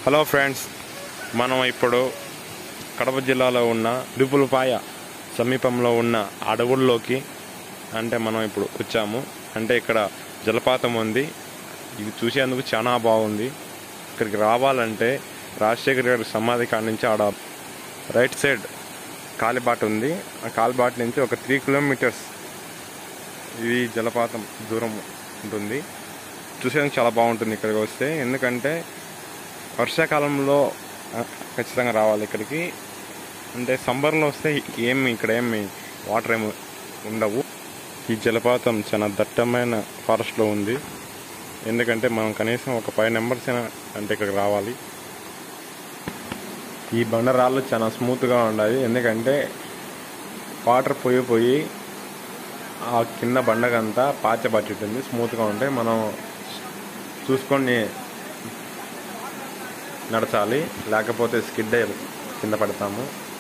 hello friends మనం ఇప్పుడు కడప జిల్లాలో ఉన్న దిపులపాయ సమీపంలో ఉన్న అడవుల్లోకి అంటే మనం ఇప్పుడు వచ్చాము అంటే ఇక్కడ జలపాతం ఉంది ఇది చూసేందుకు చాలా బాగుంది ఇక్కడికి రావాలంటే రాజశేఖర్ గారి సమాధి కాడ నుంచి ఆడ రైట్ సైడ్ కాలిబాట ఉంది ఆ కాలిబాట నుంచి ఒక త్రీ కిలోమీటర్స్ ఇది జలపాతం దూరం ఉంటుంది చూసేందుకు చాలా బాగుంటుంది ఇక్కడికి వస్తే ఎందుకంటే వర్షాకాలంలో ఆ, ఖచ్చితంగా రావాలి ఇక్కడికి అంటే సమ్మర్లో వస్తే ఏమి ఇక్కడ ఏమి వాటర్ ఏమి ఉండవు ఈ జలపాతం చాలా దట్టమైన ఫారెస్ట్లో ఉంది ఎందుకంటే మనం కనీసం ఒక ఫైవ్ నెంబర్స్ అయినా అంటే ఇక్కడికి రావాలి ఈ బండరాళ్ళు చాలా స్మూత్గా ఉన్నాయి ఎందుకంటే వాటర్ పోయి పోయి ఆ కింద బండకంతా పాచ పట్టింటుంది స్మూత్గా ఉంటే మనం చూసుకొని నడచాలి లేకపోతే స్కిడ్ అయ్యి కింద పడతాము